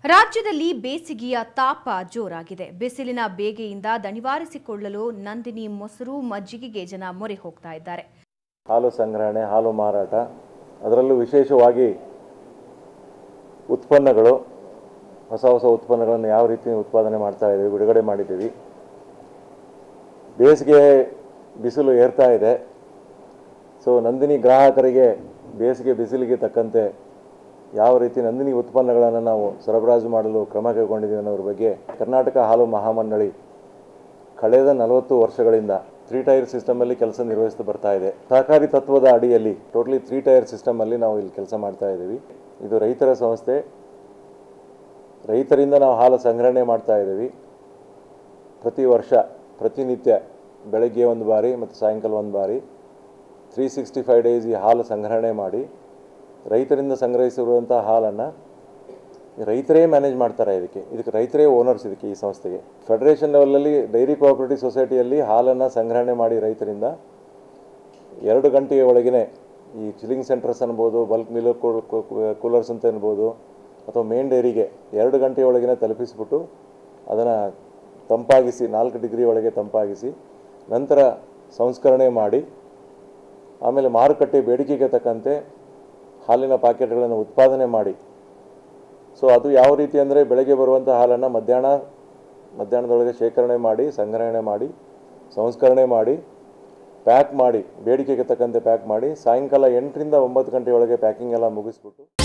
ರಾಜ್ಯದಲ್ಲಿ ಬೇಸಿಗೆಯ ತಾಪ ಜೋರಾಗಿದೆ ಬಿಸಿಲಿನ ಬೇಗೆಯಿಂದ ದಣಿವಾರಿಸಿಕೊಳ್ಳಲು ನಂದಿನಿ ಮೊಸರು ಮಜ್ಜಿಗೆಗೆ ಜನ ಮೊರೆ ಹೋಗ್ತಾ ಇದ್ದಾರೆ ಹಾಲು ಸಂಗ್ರಹಣೆ ಹಾಲು ಮಾರಾಟ ಅದರಲ್ಲೂ ವಿಶೇಷವಾಗಿ ಉತ್ಪನ್ನಗಳು ಹೊಸ ಹೊಸ ಉತ್ಪನ್ನಗಳನ್ನು ಯಾವ ರೀತಿ ಉತ್ಪಾದನೆ ಮಾಡ್ತಾ ಇದ್ದೀವಿ ಬಿಡುಗಡೆ ಮಾಡಿದ್ದೀವಿ ಬೇಸಿಗೆ ಬಿಸಿಲು ಏರ್ತಾ ಇದೆ ಸೊ ನಂದಿನಿ ಗ್ರಾಹಕರಿಗೆ ಬೇಸಿಗೆ ಬಿಸಿಲಿಗೆ ತಕ್ಕಂತೆ ಯಾವ ರೀತಿ ನಂದಿನಿ ಉತ್ಪನ್ನಗಳನ್ನು ನಾವು ಸರಬರಾಜು ಮಾಡಲು ಕ್ರಮ ಕೈಗೊಂಡಿದ್ದೀವಿ ಅನ್ನೋದ್ರ ಬಗ್ಗೆ ಕರ್ನಾಟಕ ಹಾಲು ಮಹಾಮಂಡಳಿ ಕಳೆದ ನಲವತ್ತು ವರ್ಷಗಳಿಂದ ತ್ರೀ ಟೈರ್ ಸಿಸ್ಟಮಲ್ಲಿ ಕೆಲಸ ನಿರ್ವಹಿಸ್ತಾ ಬರ್ತಾ ಇದೆ ಸಹಕಾರಿ ತತ್ವದ ಅಡಿಯಲ್ಲಿ ಟೋಟಲಿ ತ್ರೀ ಟೈರ್ ಸಿಸ್ಟಮಲ್ಲಿ ನಾವು ಇಲ್ಲಿ ಕೆಲಸ ಮಾಡ್ತಾ ಇದ್ದೀವಿ ಇದು ರೈತರ ಸಂಸ್ಥೆ ರೈತರಿಂದ ನಾವು ಹಾಲು ಸಂಗ್ರಹಣೆ ಮಾಡ್ತಾ ಇದ್ದೀವಿ ಪ್ರತಿ ವರ್ಷ ಪ್ರತಿನಿತ್ಯ ಬೆಳಗ್ಗೆ ಒಂದು ಬಾರಿ ಮತ್ತು ಸಾಯಂಕಾಲ ಒಂದು ಬಾರಿ ತ್ರೀ ಸಿಕ್ಸ್ಟಿ ಫೈವ್ ಡೇಸ್ ಈ ಹಾಲು ಸಂಗ್ರಹಣೆ ಮಾಡಿ ರೈತರಿಂದ ಸಂಗ್ರಹಿಸಿರುವಂಥ ಹಾಲನ್ನು ರೈತರೇ ಮ್ಯಾನೇಜ್ ಮಾಡ್ತಾರೆ ಇದಕ್ಕೆ ಇದಕ್ಕೆ ರೈತರೇ ಓನರ್ಸ್ ಇದಕ್ಕೆ ಈ ಸಂಸ್ಥೆಗೆ ಫೆಡರೇಷನ್ ಲೆವೆಲಲ್ಲಿ ಡೈರಿ ಕೋಆಪರೇಟಿವ್ ಸೊಸೈಟಿಯಲ್ಲಿ ಹಾಲನ್ನು ಸಂಗ್ರಹಣೆ ಮಾಡಿ ರೈತರಿಂದ ಎರಡು ಗಂಟೆಯ ಒಳಗೇ ಈ ಚಿಲ್ಲಿಂಗ್ ಸೆಂಟರ್ಸ್ ಅನ್ಬೋದು ಬಲ್ಕ್ ಮಿಲ್ ಕೂಲರ್ಸ್ ಅಂತ ಅನ್ಬೋದು ಅಥವಾ ಮೇನ್ ಡೈರಿಗೆ ಎರಡು ಗಂಟೆಯ ಒಳಗೇ ತಲುಪಿಸ್ಬಿಟ್ಟು ಅದನ್ನು ತಂಪಾಗಿಸಿ ನಾಲ್ಕು ಡಿಗ್ರಿ ಒಳಗೆ ತಂಪಾಗಿಸಿ ನಂತರ ಸಂಸ್ಕರಣೆ ಮಾಡಿ ಆಮೇಲೆ ಮಾರುಕಟ್ಟೆ ಬೇಡಿಕೆಗೆ ತಕ್ಕಂತೆ ಹಾಲಿನ ಪ್ಯಾಕೆಟ್ಗಳನ್ನು ಉತ್ಪಾದನೆ ಮಾಡಿ ಸೊ ಅದು ಯಾವ ರೀತಿ ಅಂದರೆ ಬೆಳಗ್ಗೆ ಬರುವಂಥ ಹಾಲನ್ನು ಮಧ್ಯಾಹ್ನ ಮಧ್ಯಾಹ್ನದೊಳಗೆ ಶೇಖರಣೆ ಮಾಡಿ ಸಂಗ್ರಹಣೆ ಮಾಡಿ ಸಂಸ್ಕರಣೆ ಮಾಡಿ ಪ್ಯಾಕ್ ಮಾಡಿ ಬೇಡಿಕೆಗೆ ತಕ್ಕಂತೆ ಪ್ಯಾಕ್ ಮಾಡಿ ಸಾಯಂಕಾಲ ಎಂಟರಿಂದ ಒಂಬತ್ತು ಗಂಟೆಯೊಳಗೆ ಪ್ಯಾಕಿಂಗ್ ಎಲ್ಲ ಮುಗಿಸ್ಬಿಟ್ಟು